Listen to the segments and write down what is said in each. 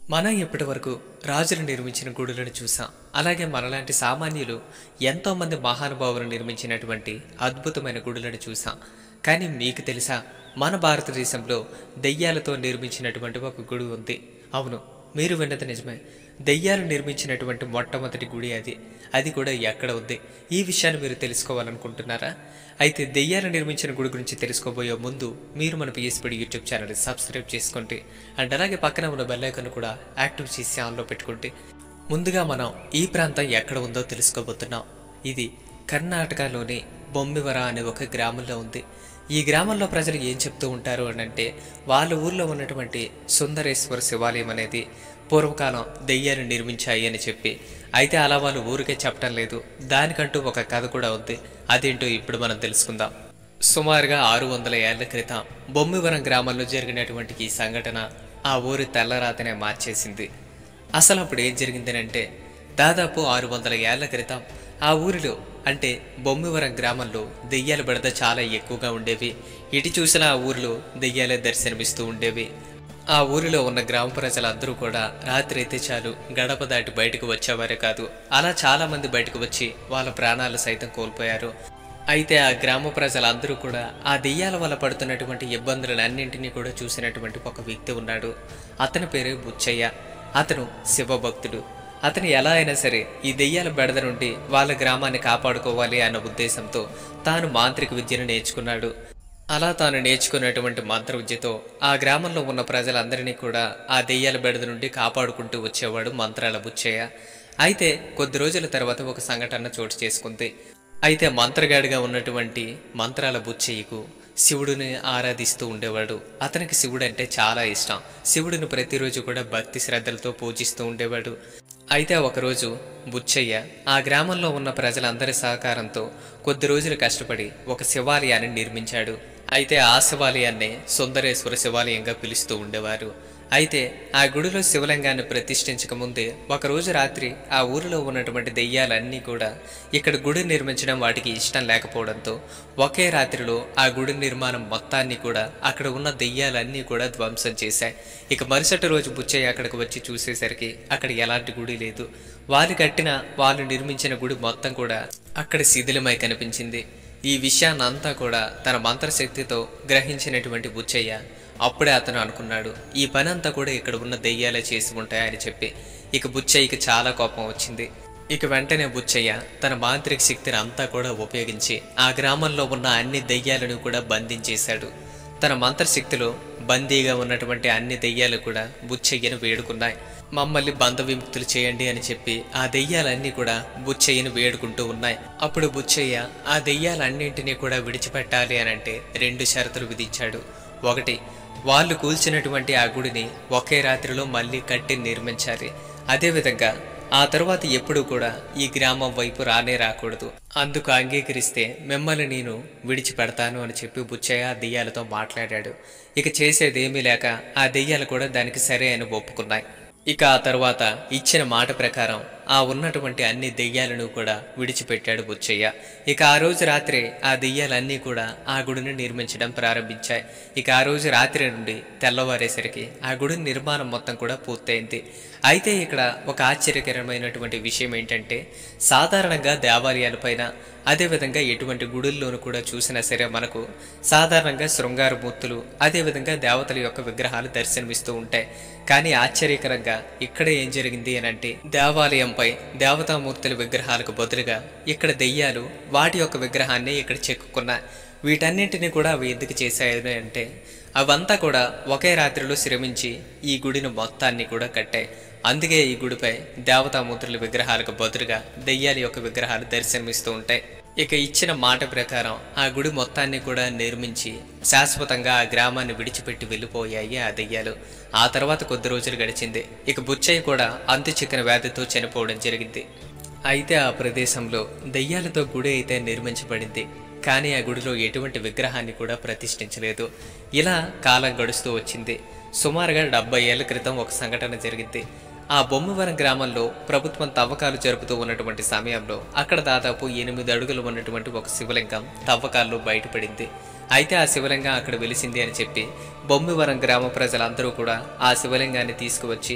మనం ఇప్పటి వరకు రాజులు నిర్మించిన గుడులను చూసాం అలాగే మనలాంటి సామాన్యులు ఎంతోమంది మహానుభావులు నిర్మించినటువంటి అద్భుతమైన గుడులను చూసాం కానీ మీకు తెలుసా మన భారతదేశంలో దెయ్యాలతో నిర్మించినటువంటి ఒక గుడి ఉంది అవును మీరు విన్నది నిజమే దెయ్యాలు నిర్మించినటువంటి మొట్టమొదటి గుడి అది అది కూడా ఎక్కడ ఉంది ఈ విషయాన్ని మీరు తెలుసుకోవాలనుకుంటున్నారా అయితే దెయ్యాలు నిర్మించిన గుడి గురించి తెలుసుకోబోయే ముందు మీరు మన పిఎస్పీడి యూట్యూబ్ ఛానల్ని సబ్స్క్రైబ్ చేసుకోండి అండ్ అలాగే పక్కన ఉన్న బెల్ ఐకాన్ కూడా యాక్టివ్ చేసి ఆన్లో పెట్టుకోండి ముందుగా మనం ఈ ప్రాంతం ఎక్కడ ఉందో తెలుసుకోబోతున్నాం ఇది కర్ణాటకలోని బొమ్మివర అనే ఒక గ్రామంలో ఉంది ఈ గ్రామంలో ప్రజలు ఏం చెప్తూ ఉంటారు అని అంటే వాళ్ళ ఊర్లో ఉన్నటువంటి సుందరేశ్వర శివాలయం అనేది పూర్వకాలం దెయ్యాలు నిర్మించాయి అని చెప్పి అయితే అలా వాళ్ళు ఊరికే చెప్పడం లేదు దానికంటూ ఒక కథ కూడా ఉంది అదేంటో ఇప్పుడు మనం తెలుసుకుందాం సుమారుగా ఆరు వందల ఏళ్ల క్రితం బొమ్మివరం గ్రామంలో జరిగినటువంటి ఈ సంఘటన ఆ ఊరి తెల్లరాతనే మార్చేసింది అసలు అప్పుడు ఏం జరిగిందనంటే దాదాపు ఆరు వందల ఏళ్ల క్రితం ఆ ఊరిలో అంటే బొమ్మివరం గ్రామంలో దెయ్యాల బెడద చాలా ఎక్కువగా ఉండేవి ఇటు చూసినా ఆ ఊరిలో దెయ్యాలే దర్శనమిస్తూ ఉండేవి ఆ ఊరిలో ఉన్న గ్రామ ప్రజలందరూ కూడా రాత్రి అయితే చాలు గడప దాటి బయటకు వచ్చేవారే కాదు అలా చాలా మంది బయటకు వచ్చి వాళ్ళ ప్రాణాలు సైతం కోల్పోయారు అయితే ఆ గ్రామ ప్రజలందరూ కూడా ఆ దెయ్యాల వల్ల పడుతున్నటువంటి ఇబ్బందులన్నింటినీ కూడా చూసినటువంటి ఒక వ్యక్తి ఉన్నాడు అతని పేరు బుచ్చయ్య అతను శివభక్తుడు అతను ఎలా అయినా సరే ఈ దెయ్యాల బెడద నుండి వాళ్ళ గ్రామాన్ని కాపాడుకోవాలి అన్న ఉద్దేశంతో తాను మాంత్రిక విద్యను నేర్చుకున్నాడు అలా తాను నేర్చుకున్నటువంటి మంత్ర విద్యతో ఆ గ్రామంలో ఉన్న ప్రజలందరినీ కూడా ఆ దెయ్యాల బెడద నుండి కాపాడుకుంటూ వచ్చేవాడు మంత్రాల బుచ్చయ్య అయితే కొద్ది రోజుల తర్వాత ఒక సంఘటన చోటు చేసుకుంది అయితే మంత్రగాడిగా ఉన్నటువంటి మంత్రాల బుచ్చయ్యకు శివుడిని ఆరాధిస్తూ ఉండేవాడు అతనికి శివుడు అంటే చాలా ఇష్టం శివుడిని ప్రతిరోజు కూడా భక్తి శ్రద్ధలతో పూజిస్తూ ఉండేవాడు అయితే ఒకరోజు బుచ్చయ్య ఆ గ్రామంలో ఉన్న ప్రజలందరి సహకారంతో కొద్ది రోజులు కష్టపడి ఒక శివాలయాన్ని నిర్మించాడు అయితే ఆ శివాలయాన్ని సుందరేశ్వర శివాలయంగా పిలుస్తూ ఉండేవారు అయితే ఆ గుడిలో శివలింగాన్ని ప్రతిష్ఠించక ముందే ఒకరోజు రాత్రి ఆ ఊరిలో ఉన్నటువంటి దెయ్యాలన్నీ కూడా ఇక్కడ గుడి నిర్మించడం వాటికి ఇష్టం లేకపోవడంతో ఒకే రాత్రిలో ఆ గుడి నిర్మాణం మొత్తాన్ని కూడా అక్కడ ఉన్న దెయ్యాలన్నీ కూడా ధ్వంసం చేశాయి ఇక మరుసటి రోజు బుచ్చయ్య అక్కడికి వచ్చి చూసేసరికి అక్కడ ఎలాంటి గుడి లేదు వాళ్ళు కట్టిన వాళ్ళు నిర్మించిన గుడి మొత్తం కూడా అక్కడ శిథిలమై కనిపించింది ఈ విషయాన్నంతా కూడా తన మంత్రశక్తితో గ్రహించినటువంటి బుచ్చయ్య అప్పుడే అతను అనుకున్నాడు ఈ పని అంతా కూడా ఇక్కడ ఉన్న దెయ్యాలే చేసి ఉంటాయని చెప్పి ఇక బుచ్చయ్యకి చాలా కోపం వచ్చింది ఇక వెంటనే బుచ్చయ్య తన మాంత్రిక శక్తిని అంతా కూడా ఉపయోగించి ఆ గ్రామంలో ఉన్న అన్ని దెయ్యాలను కూడా బంధించేశాడు తన మంత్రశక్తిలో బందీగా ఉన్నటువంటి అన్ని దెయ్యాలు కూడా బుచ్చయ్యను వేడుకున్నాయి మమ్మల్ని బంధ విముక్తులు చేయండి అని చెప్పి ఆ దెయ్యాలన్నీ కూడా బుచ్చయ్యను వేడుకుంటూ ఉన్నాయి అప్పుడు బుచ్చయ్య ఆ దెయ్యాలన్నింటినీ కూడా విడిచిపెట్టాలి అని అంటే రెండు షరతులు విధించాడు ఒకటి వాళ్ళు కూల్చినటువంటి ఆ గుడిని ఒకే రాత్రిలో మళ్ళీ కట్టి నిర్మించాలి అదేవిధంగా ఆ తరువాత ఎప్పుడూ కూడా ఈ గ్రామం వైపు రానే రాకూడదు అందుకు అంగీకరిస్తే మిమ్మల్ని నేను విడిచిపెడతాను అని చెప్పి బుచ్చయ్య ఆ దెయ్యాలతో మాట్లాడాడు ఇక చేసేదేమీ లేక ఆ దెయ్యాలు కూడా దానికి సరే అని ఒప్పుకున్నాయి ఇక ఆ తర్వాత ఇచ్చిన మాట ప్రకారం ఆ ఉన్నటువంటి అన్ని దెయ్యాలను కూడా విడిచిపెట్టాడు బుచ్చయ్య ఇక ఆ రోజు రాత్రి ఆ దెయ్యాలన్నీ కూడా ఆ గుడిని నిర్మించడం ప్రారంభించాయి ఇక ఆ రోజు రాత్రి నుండి తెల్లవారేసరికి ఆ గుడి నిర్మాణం మొత్తం కూడా పూర్తయింది అయితే ఇక్కడ ఒక ఆశ్చర్యకరమైనటువంటి విషయం ఏంటంటే సాధారణంగా దేవాలయాలపైన అదేవిధంగా ఎటువంటి గుడుల్లోనూ కూడా చూసినా సరే మనకు సాధారణంగా శృంగార మూర్తులు అదేవిధంగా దేవతల యొక్క విగ్రహాలు దర్శనమిస్తూ ఉంటాయి కానీ ఆశ్చర్యకరంగా ఇక్కడ ఏం జరిగింది అని అంటే దేవాలయంపై దేవతామూర్తుల విగ్రహాలకు బదులుగా ఇక్కడ దెయ్యాలు వాటి యొక్క విగ్రహాన్ని ఇక్కడ చెక్కుకున్నాయి వీటన్నింటినీ కూడా అవి ఎందుకు చేశాయని అంటే అవంతా కూడా ఒకే రాత్రిలో శ్రమించి ఈ గుడిని మొత్తాన్ని కూడా కట్టాయి అందుకే ఈ గుడిపై దేవతామూర్తుల విగ్రహాలకు బదులుగా దెయ్యాల యొక్క విగ్రహాలు దర్శనమిస్తూ ఉంటాయి ఇక ఇచ్చిన మాట ప్రకారం ఆ గుడి మొత్తాన్ని కూడా నిర్మించి శాశ్వతంగా ఆ గ్రామాన్ని విడిచిపెట్టి వెళ్ళిపోయాయి ఆ దెయ్యాలు ఆ తర్వాత కొద్ది రోజులు గడిచింది ఇక బుచ్చయ్య కూడా అంతు చిక్కన వ్యాధితో చనిపోవడం జరిగింది అయితే ఆ ప్రదేశంలో దెయ్యాలతో గుడి అయితే నిర్మించబడింది కానీ ఆ గుడిలో ఎటువంటి విగ్రహాన్ని కూడా ప్రతిష్ఠించలేదు ఇలా కాలం గడుస్తూ వచ్చింది సుమారుగా డెబ్బై ఏళ్ల క్రితం ఒక సంఘటన జరిగింది ఆ బొమ్మవరం గ్రామంలో ప్రభుత్వం తవ్వకాలు జరుపుతూ ఉన్నటువంటి సమయంలో అక్కడ దాదాపు ఎనిమిది అడుగులు ఉన్నటువంటి ఒక శివలింగం తవ్వకాల్లో బయటపడింది అయితే ఆ శివలింగం అక్కడ వెలిసింది అని చెప్పి బొమ్మివరం గ్రామ ప్రజలందరూ కూడా ఆ శివలింగాన్ని తీసుకువచ్చి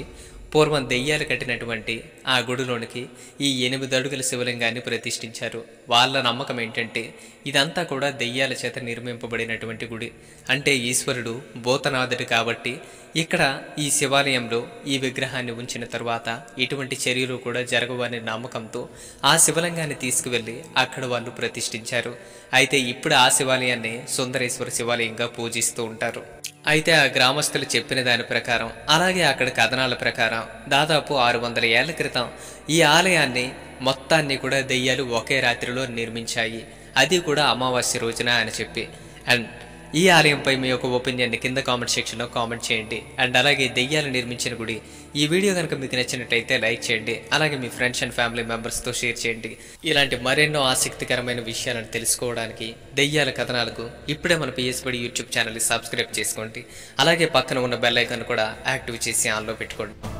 పూర్వం దెయ్యాలు కట్టినటువంటి ఆ గుడిలోనికి ఈ ఎనిమిది అడుగుల శివలింగాన్ని ప్రతిష్ఠించారు వాళ్ళ నమ్మకం ఏంటంటే ఇదంతా కూడా దెయ్యాల చేత నిర్మింపబడినటువంటి గుడి అంటే ఈశ్వరుడు భూతనాథుడు కాబట్టి ఇక్కడ ఈ శివాలయంలో ఈ విగ్రహాన్ని ఉంచిన తరువాత ఎటువంటి చర్యలు కూడా జరగవనే నమ్మకంతో ఆ శివలింగాన్ని తీసుకువెళ్ళి అక్కడ వాళ్ళు ప్రతిష్ఠించారు అయితే ఇప్పుడు ఆ శివాలయాన్ని సుందరేశ్వర శివాలయంగా పూజిస్తూ ఉంటారు అయితే ఆ గ్రామస్తులు చెప్పిన దాని ప్రకారం అలాగే అక్కడ కథనాల ప్రకారం దాదాపు ఆరు వందల ఏళ్ల క్రితం ఈ ఆలయాన్ని మొత్తాన్ని కూడా దెయ్యాలు ఒకే రాత్రిలో నిర్మించాయి అది కూడా అమావాస్య రోజున అని చెప్పి అండ్ ఈ ఆలయంపై మీ యొక్క ఒపీనియన్ని కింద కామెంట్ సెక్షన్లో కామెంట్ చేయండి అండ్ అలాగే దెయ్యాలు నిర్మించిన గుడి ఈ వీడియో కనుక మీకు నచ్చినట్టయితే లైక్ చేయండి అలాగే మీ ఫ్రెండ్స్ అండ్ ఫ్యామిలీ మెంబర్స్తో షేర్ చేయండి ఇలాంటి మరెన్నో ఆసక్తికరమైన విషయాలను తెలుసుకోవడానికి దెయ్యాల కథనాలకు ఇప్పుడే మన పిఎస్పడి యూట్యూబ్ ఛానల్ని సబ్స్క్రైబ్ చేసుకోండి అలాగే పక్కన ఉన్న బెల్ ఐకాన్ కూడా యాక్టివ్ చేసి ఆన్లో పెట్టుకోండి